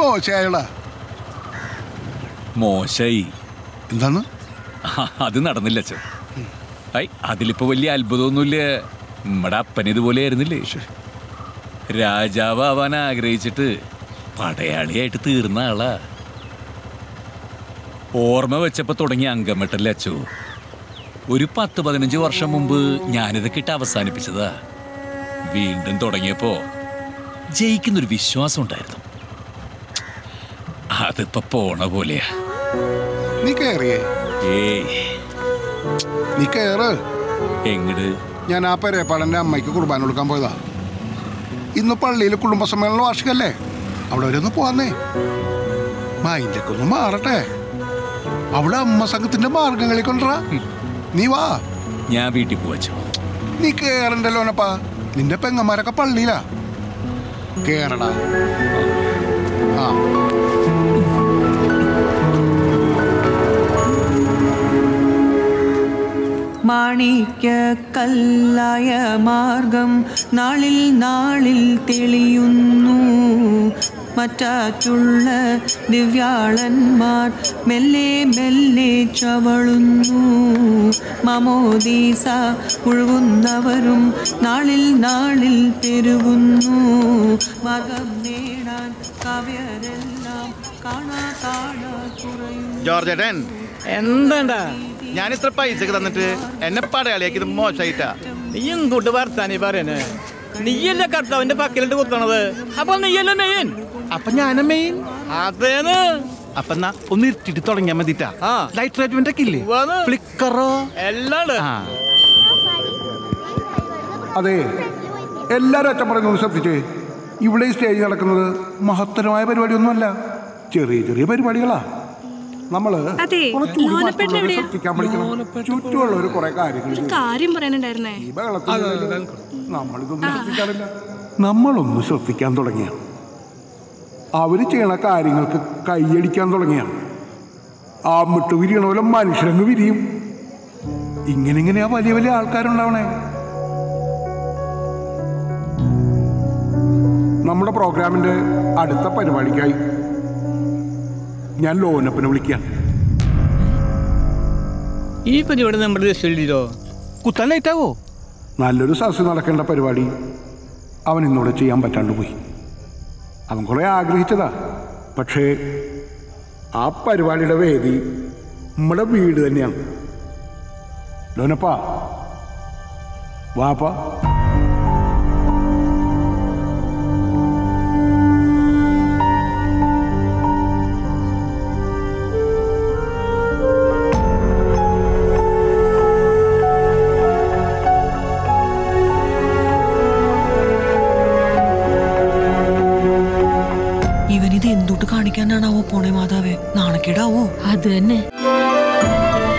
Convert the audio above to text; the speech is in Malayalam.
മോശമായളാ മോശായി എന്താണ് അത് നടന്നില്ല അച്ഛൻ ഐ അതിലിപ്പോ വലിയ അത്ഭുതമൊന്നുമില്ല നമ്മുടെ അപ്പൻ ഇതുപോലെ ആയിരുന്നില്ലേ രാജാവ് ആവാൻ ആഗ്രഹിച്ചിട്ട് പടയാളിയായിട്ട് തീർന്ന ആളാ ഓർമ്മ വെച്ചപ്പോ തുടങ്ങിയ അങ്കമെട്ടല്ലേ അച്ചു ഒരു പത്ത് പതിനഞ്ച് വർഷം മുമ്പ് ഞാനിതൊക്കെ ഇട്ട് അവസാനിപ്പിച്ചതാ വീണ്ടും തുടങ്ങിയപ്പോ ജയിക്കുന്നൊരു വിശ്വാസം ഉണ്ടായിരുന്നു അതിപ്പോ പോണ പോലെയാ നീ കയറിയേ ഏയ് നീ കയറ് എങ്ങട് ഞാൻ ആ പെരേപ്പാടൻ്റെ അമ്മയ്ക്ക് കുർബാന കൊടുക്കാൻ പോയതാ ഇന്ന് പള്ളിയിൽ കുടുംബസമ്മേളന വാർഷികല്ലേ അവിടെ വരെ ഒന്ന് പോവാന്നേ മൈൻഡൊക്കെ ഒന്ന് മാറട്ടെ അവിടെ അമ്മ സംഘത്തിന്റെ മാർഗങ്ങളിൽ കൊണ്ടുവരാ നീ വാ ഞാൻ വീട്ടിൽ പോവച്ചോ നീ കേറണ്ടല്ലോനപ്പാ നിന്റെ പെങ്ങന്മാരൊക്കെ പള്ളിയിലാ കേറടാ ആ മാണിക്യ കല്ലായ മാർഗം നാളിൽ നാളിൽ തെളിയുന്നു മറ്റാറ്റുള്ള ദിവ്യാളന്മാർ മെല്ലെ മെല്ലെ ചവളുന്നു മമോദീസ മുഴുകുന്നവരും നാളിൽ നാളിൽ പെരുകുന്നു മാർഗം നേടാൻ കാവ്യരെല്ലാം കാണാ കാണാ കുറയുന്നു ജോർജേട്ടൻ എന്താണ്ടാ ഞാൻ ഇത്ര പൈസക്ക് തന്നിട്ട് എന്നെ പടയാളിയാക്കിയത് മോശമായിട്ടാ നീ എന്തോട്ട് വർത്താനീ പറയണേ നീയല്ലേ കർത്താവിന്റെ പക്കലിട്ട് കുത്തണത് അപ്പൊ നീയല്ലേ മെയിൻ അപ്പൊ ഞാനും മെയിൻ അതേന്ന് അപ്പൊ എന്നാ ഒന്ന് ഇരുട്ടിട്ട് തുടങ്ങിയാ മതിട്ടാ ആ. ലൈറ്റ് ട്രീറ്റ്മെന്റ് ഒക്കെ ഇല്ലേ ഉവ്വാന്ന്. ഫ്ലിക്കറോ എല്ലാം ഉണ്ട്. ആ അതെ എല്ലാവരും അച്ഛൻ പറയുന്നത് ശ്രദ്ധിച്ചേ ഇവിടെ ഈ സ്റ്റേജ് നടക്കുന്നത് മഹത്തരമായ പരിപാടിയൊന്നുമല്ല ചെറിയ ചെറിയ പരിപാടികളാ നമ്മള് അതെ, കുറച്ചുകൂടി ലോനപ്പേട്ടൻ മറ്റുള്ളവരെ എവിടെയാ? ശ്രദ്ധിക്കാൻ പഠിക്കണം ചുറ്റുമുള്ളവർ കുറെ കാര്യങ്ങൾ ചെയ്യും. കാര്യം പറയാനുണ്ടായിരുന്നേ ഈ ബഹളത്തിൽ നമ്മളിതൊന്നും ശ്രദ്ധിക്കാറില്ല നമ്മളൊന്ന് ശ്രദ്ധിക്കാൻ തുടങ്ങിയ അവര് ചെയ്യണ കാര്യങ്ങൾക്ക് കൈയടിക്കാൻ തുടങ്ങിയ ആ മിട്ട് വിരിയണ പോലെ മനുഷ്യരങ്ങ് വിരിയും ഇങ്ങനെ ഇങ്ങനെയാ വലിയ വലിയ ആൾക്കാരുണ്ടാവണേ നമ്മുടെ പ്രോഗ്രാമിന്റെ അടുത്ത പരിപാടിക്കായി ഞാൻ ലോനപ്പനെ വിളിക്കാം ഈ പരിപാടി നമ്മുടെ രക്ഷയില്ലോ കുത്താൻ ലൈറ്റ് ആവോ നല്ലൊരു സദസ് നടക്കേണ്ട പരിപാടി അവൻ ഇന്നോടെ ചെയ്യാൻ പറ്റാണ്ട് പോയി അവൻ കുറെ ആഗ്രഹിച്ചതാ പക്ഷേ ആ പരിപാടിയുടെ വേദി നമ്മുടെ വീട് തന്നെയാണ് ലോനപ്പാ വാപ്പാ ഇവനിത് എന്തുട്ട് കാണിക്കാനാണാവോ പോണേ മാതാവേ നാണക്കേടാവോ അത് തന്നെ